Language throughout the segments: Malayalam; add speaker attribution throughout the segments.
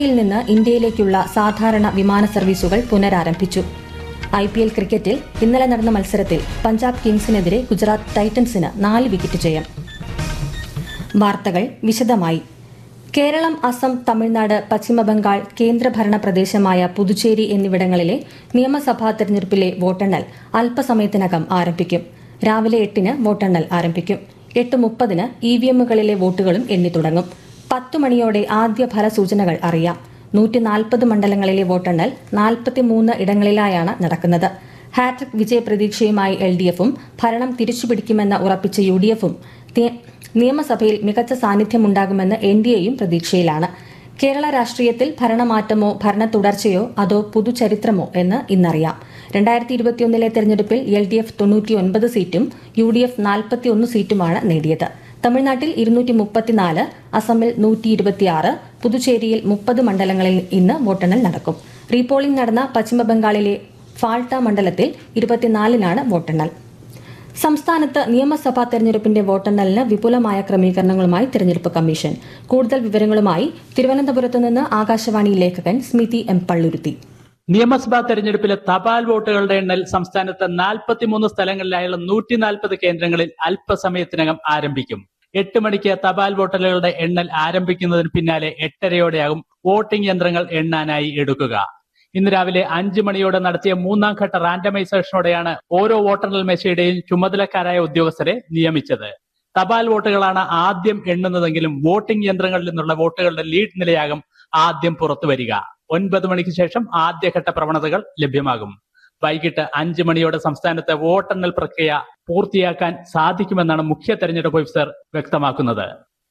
Speaker 1: യിൽ നിന്ന് ഇന്ത്യയിലേക്കുള്ള സാധാരണ വിമാന സർവീസുകൾ പുനരാരംഭിച്ചു ഐ പി എൽ ക്രിക്കറ്റിൽ ഇന്നലെ നടന്ന മത്സരത്തിൽ പഞ്ചാബ് കിങ്സിനെതിരെ ഗുജറാത്ത് ടൈറ്റൻസിന് നാല് വിക്കറ്റ് ജയം വാർത്തകൾ വിശദമായി കേരളം അസം തമിഴ്നാട് പശ്ചിമബംഗാൾ കേന്ദ്രഭരണ പ്രദേശമായ പുതുച്ചേരി എന്നിവിടങ്ങളിലെ നിയമസഭാ തെരഞ്ഞെടുപ്പിലെ വോട്ടെണ്ണൽ അല്പസമയത്തിനകം ആരംഭിക്കും രാവിലെ എട്ടിന് വോട്ടെണ്ണൽ ആരംഭിക്കും എട്ട് മുപ്പതിന് ഇ വി എമ്മുകളിലെ വോട്ടുകളും എണ്ണിത്തുടങ്ങും പത്തു മണിയോടെ ആദ്യ ഫലസൂചനകൾ അറിയാം നൂറ്റി നാൽപ്പത് മണ്ഡലങ്ങളിലെ വോട്ടെണ്ണൽ നാൽപ്പത്തിമൂന്ന് ഇടങ്ങളിലായാണ് നടക്കുന്നത് ഹാട്രിക് വിജയപ്രതീക്ഷയുമായി എൽ ഡി എഫും ഭരണം തിരിച്ചുപിടിക്കുമെന്ന് ഉറപ്പിച്ച യു ഡി എഫും നിയമസഭയിൽ മികച്ച സാന്നിധ്യമുണ്ടാകുമെന്ന് എൻ ഡി എയും പ്രതീക്ഷയിലാണ് കേരള രാഷ്ട്രീയത്തിൽ ഭരണമാറ്റമോ ഭരണ തുടർച്ചയോ അതോ പുതുചരിത്രമോ എന്ന് ഇന്നറിയാം രണ്ടായിരത്തി ഇരുപത്തിയൊന്നിലെ തെരഞ്ഞെടുപ്പിൽ എൽ ഡി എഫ് തൊണ്ണൂറ്റിയൊൻപത് സീറ്റും യു ഡി എഫ് നാൽപ്പത്തിയൊന്ന് സീറ്റുമാണ് നേടിയത് തമിഴ്നാട്ടിൽ ഇരുന്നൂറ്റി മുപ്പത്തിനാല് അസമിൽ നൂറ്റി ഇരുപത്തിയാറ് പുതുച്ചേരിയിൽ മുപ്പത് മണ്ഡലങ്ങളിൽ ഇന്ന് വോട്ടെണ്ണൽ നടക്കും റീപോളിംഗ് നടന്ന പശ്ചിമബംഗാളിലെ ഫാൾട്ട മണ്ഡലത്തിൽ ഇരുപത്തിനാലിനാണ് വോട്ടെണ്ണൽ സംസ്ഥാനത്ത് നിയമസഭാ തെരഞ്ഞെടുപ്പിന്റെ വോട്ടെണ്ണലിന് വിപുലമായ ക്രമീകരണങ്ങളുമായി തെരഞ്ഞെടുപ്പ് കമ്മീഷൻ കൂടുതൽ വിവരങ്ങളുമായി തിരുവനന്തപുരത്ത് നിന്ന് ആകാശവാണി ലേഖകൻ സ്മിതി എം പള്ളുരുത്തി
Speaker 2: നിയമസഭാ തെരഞ്ഞെടുപ്പിലെ തപാൽ വോട്ടുകളുടെ എണ്ണൽ സംസ്ഥാനത്ത് നാൽപ്പത്തിമൂന്ന് സ്ഥലങ്ങളിലായുള്ള നൂറ്റി നാൽപ്പത് കേന്ദ്രങ്ങളിൽ അല്പസമയത്തിനകം ആരംഭിക്കും എട്ട് മണിക്ക് തപാൽ വോട്ടലുകളുടെ എണ്ണൽ ആരംഭിക്കുന്നതിന് പിന്നാലെ എട്ടരയോടെയാകും വോട്ടിംഗ് യന്ത്രങ്ങൾ എണ്ണാനായി എടുക്കുക ഇന്ന് രാവിലെ അഞ്ചു മണിയോടെ നടത്തിയ മൂന്നാം ഘട്ട റാൻഡമൈസേഷനോടെയാണ് ഓരോ വോട്ടെണ്ണൽ മേശയുടെയും ചുമതലക്കാരായ ഉദ്യോഗസ്ഥരെ നിയമിച്ചത് തപാൽ വോട്ടുകളാണ് ആദ്യം എണ്ണുന്നതെങ്കിലും വോട്ടിംഗ് യന്ത്രങ്ങളിൽ നിന്നുള്ള വോട്ടുകളുടെ ലീഡ് നിലയാകും ആദ്യം പുറത്തു വരിക ഒൻപത് മണിക്ക് ശേഷം ആദ്യഘട്ട പ്രവണതകൾ ലഭ്യമാകും വൈകിട്ട് അഞ്ച് മണിയോടെ സംസ്ഥാനത്തെ വോട്ടെണ്ണൽ പ്രക്രിയ പൂർത്തിയാക്കാൻ സാധിക്കുമെന്നാണ് മുഖ്യ തെരഞ്ഞെടുപ്പ് ഓഫീസർ വ്യക്തമാക്കുന്നത്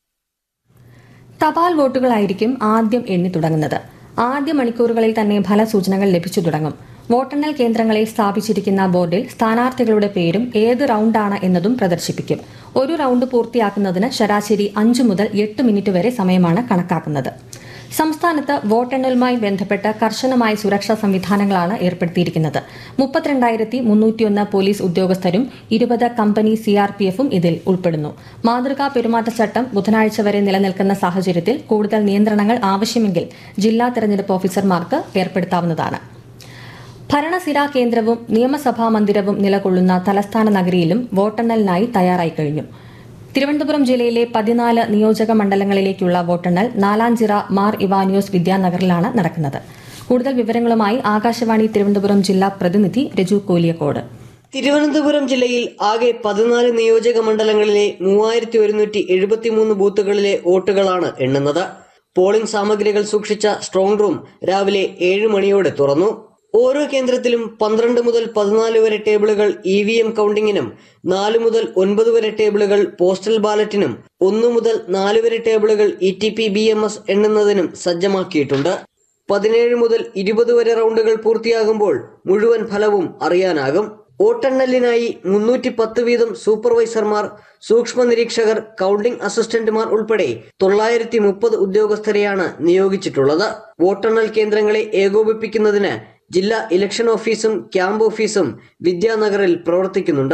Speaker 1: തപാൽ വോട്ടുകളായിരിക്കും ആദ്യം എണ്ണി തുടങ്ങുന്നത് ആദ്യ മണിക്കൂറുകളിൽ തന്നെ ഫലസൂചനകൾ ലഭിച്ചു തുടങ്ങും വോട്ടെണ്ണൽ കേന്ദ്രങ്ങളിൽ സ്ഥാപിച്ചിരിക്കുന്ന ബോർഡിൽ സ്ഥാനാർത്ഥികളുടെ പേരും ഏത് റൌണ്ടാണ് എന്നതും പ്രദർശിപ്പിക്കും ഒരു റൌണ്ട് പൂർത്തിയാക്കുന്നതിന് ശരാശരി അഞ്ചു മുതൽ എട്ട് മിനിറ്റ് വരെ സമയമാണ് കണക്കാക്കുന്നത് സംസ്ഥാനത്ത് വോട്ടെണ്ണലുമായി ബന്ധപ്പെട്ട് കർശനമായ സുരക്ഷാ സംവിധാനങ്ങളാണ് ഏർപ്പെടുത്തിയിരിക്കുന്നത് മുപ്പത്തിരണ്ടായിരത്തി മുന്നൂറ്റിയൊന്ന് പോലീസ് ഉദ്യോഗസ്ഥരും ഇരുപത് കമ്പനി സിആർപിഎഫും ഇതിൽ ഉൾപ്പെടുന്നു മാതൃകാ പെരുമാറ്റച്ചട്ടം ബുധനാഴ്ച വരെ നിലനിൽക്കുന്ന സാഹചര്യത്തിൽ കൂടുതൽ നിയന്ത്രണങ്ങൾ ആവശ്യമെങ്കിൽ ജില്ലാ തെരഞ്ഞെടുപ്പ് ഓഫീസർമാർക്ക് ഏർപ്പെടുത്താവുന്നതാണ് ഭരണസിരാ കേന്ദ്രവും നിയമസഭാ മന്ദിരവും നിലകൊള്ളുന്ന തലസ്ഥാന നഗരിയിലും വോട്ടെണ്ണലിനായി തയ്യാറായി കഴിഞ്ഞു തിരുവനന്തപുരം ജില്ലയിലെ പതിനാല് നിയോജക മണ്ഡലങ്ങളിലേക്കുള്ള വോട്ടെണ്ണൽ നാലാഞ്ചിറ മാർ ഇവാനിയോസ് വിദ്യാനഗറിലാണ് നടക്കുന്നത് കൂടുതൽ വിവരങ്ങളുമായി ആകാശവാണി തിരുവനന്തപുരം ജില്ലാ പ്രതിനിധി രജു കോലിയക്കോട്
Speaker 3: തിരുവനന്തപുരം ജില്ലയിൽ ആകെ പതിനാല് നിയോജക മണ്ഡലങ്ങളിലെ മൂവായിരത്തി ഒരുന്നൂറ്റി എഴുപത്തിമൂന്ന് ബൂത്തുകളിലെ വോട്ടുകളാണ് എണ്ണുന്നത് പോളിംഗ് സാമഗ്രികൾ സൂക്ഷിച്ച സ്ട്രോങ് റൂം രാവിലെ ഏഴ് മണിയോടെ തുറന്നു ഓരോ കേന്ദ്രത്തിലും പന്ത്രണ്ട് മുതൽ പതിനാല് വരെ ടേബിളുകൾ ഇ വി എം കൗണ്ടിങ്ങിനും നാല് മുതൽ ഒൻപത് വരെ ടേബിളുകൾ പോസ്റ്റൽ ബാലറ്റിനും ഒന്ന് മുതൽ നാല് വരെ ടേബിളുകൾ E T P B M S എണ്ണുന്നതിനും സജ്ജമാക്കിയിട്ടുണ്ട് പതിനേഴ് മുതൽ ഇരുപത് വരെ റൗണ്ടുകൾ പൂർത്തിയാകുമ്പോൾ മുഴുവൻ ഫലവും അറിയാനാകും വോട്ടെണ്ണലിനായി മുന്നൂറ്റി പത്ത് വീതം സൂപ്പർവൈസർമാർ സൂക്ഷ്മ നിരീക്ഷകർ കൗണ്ടിംഗ് അസിസ്റ്റന്റുമാർ ഉൾപ്പെടെ തൊള്ളായിരത്തി മുപ്പത് ഉദ്യോഗസ്ഥരെയാണ് നിയോഗിച്ചിട്ടുള്ളത് വോട്ടെണ്ണൽ കേന്ദ്രങ്ങളെ ഏകോപിപ്പിക്കുന്നതിന് ജില്ലാ ഇലക്ഷൻ ഓഫീസും ക്യാമ്പ് ഓഫീസും വിദ്യാനഗറിൽ പ്രവർത്തിക്കുന്നുണ്ട്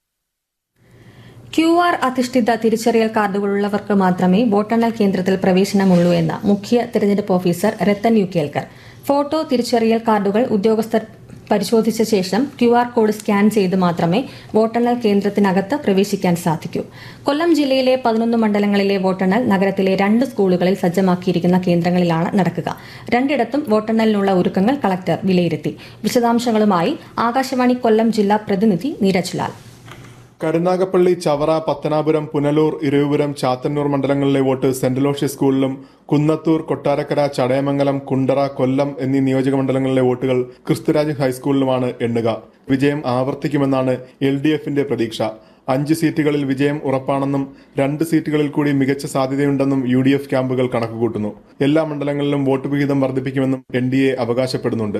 Speaker 1: ക്യു ആർ അധിഷ്ഠിത തിരിച്ചറിയൽ കാർഡുകളുള്ളവർക്ക് മാത്രമേ വോട്ടെണ്ണൽ കേന്ദ്രത്തിൽ പ്രവേശനമുള്ളൂ എന്ന് മുഖ്യ തെരഞ്ഞെടുപ്പ് officer Rathan U Kelkar photo തിരിച്ചറിയൽ കാർഡുകൾ ഉദ്യോഗസ്ഥർ പരിശോധിച്ച ശേഷം ക്യു ആർ കോഡ് സ്കാൻ ചെയ്ത് മാത്രമേ വോട്ടെണ്ണൽ കേന്ദ്രത്തിനകത്ത് പ്രവേശിക്കാൻ സാധിക്കൂ കൊല്ലം ജില്ലയിലെ പതിനൊന്ന് മണ്ഡലങ്ങളിലെ വോട്ടെണ്ണൽ നഗരത്തിലെ രണ്ട് സ്കൂളുകളിൽ സജ്ജമാക്കിയിരിക്കുന്ന കേന്ദ്രങ്ങളിലാണ് നടക്കുക രണ്ടിടത്തും വോട്ടെണ്ണലിനുള്ള ഒരുക്കങ്ങൾ കളക്ടർ വിലയിരുത്തി വിശദാംശങ്ങളുമായി ആകാശവാണി കൊല്ലം ജില്ലാ പ്രതിനിധി നീരജ് ലാൽ
Speaker 4: കരുനാഗപ്പള്ളി ചവറ പത്തനാപുരം പുനലൂർ ഇരുവപുരം ചാത്തന്നൂർ മണ്ഡലങ്ങളിലെ വോട്ട് സെന്റ് ലോഷി സ്കൂളിലും കുന്നത്തൂർ കൊട്ടാരക്കര ചടയമംഗലം കുണ്ടറ കൊല്ലം എന്നീ നിയോജക മണ്ഡലങ്ങളിലെ വോട്ടുകൾ ക്രിസ്തുരാജ് ഹൈസ്കൂളിലുമാണ് എണ്ണുക വിജയം ആവർത്തിക്കുമെന്നാണ് എൽ ഡി എഫിന്റെ പ്രതീക്ഷ അഞ്ച് സീറ്റുകളിൽ വിജയം ഉറപ്പാണെന്നും രണ്ട് സീറ്റുകളിൽ കൂടി മികച്ച സാധ്യതയുണ്ടെന്നും യു ഡി എഫ് ക്യാമ്പുകൾ കണക്കുകൂട്ടുന്നു എല്ലാ മണ്ഡലങ്ങളിലും വോട്ട് വിഹിതം വർദ്ധിപ്പിക്കുമെന്നും എൻ ഡി എ അവകാശപ്പെടുന്നുണ്ട്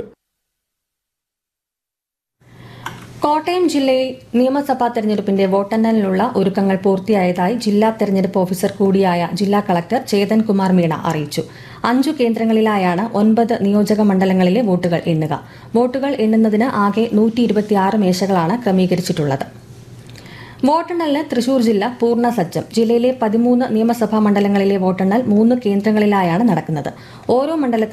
Speaker 1: കോട്ടയം ജില്ലയിൽ നിയമസഭാ തെരഞ്ഞെടുപ്പിന്റെ വോട്ടെണ്ണലിനുള്ള ഒരുക്കങ്ങൾ പൂർത്തിയായതായി ജില്ലാ തെരഞ്ഞെടുപ്പ് ഓഫീസർ കൂടിയായ ജില്ലാ കളക്ടർ ചേതൻ കുമാർ മീണ അറിയിച്ചു അഞ്ചു കേന്ദ്രങ്ങളിലായാണ് ഒൻപത് നിയോജക മണ്ഡലങ്ങളിലെ വോട്ടുകൾ എണ്ണുക വോട്ടുകൾ എണ്ണുന്നതിന് ആകെ നൂറ്റി ഇരുപത്തിയാറ് മേശകളാണ് ക്രമീകരിച്ചിട്ടുള്ളത് വോട്ടെണ്ണലിന് തൃശൂർ ജില്ല പൂർണ്ണ സജ്ജം ജില്ലയിലെ പതിമൂന്ന് നിയമസഭാ മണ്ഡലങ്ങളിലെ വോട്ടെണ്ണൽ മൂന്ന് കേന്ദ്രങ്ങളിലായാണ് നടക്കുന്നത് ഓരോ മണ്ഡലത്തിൽ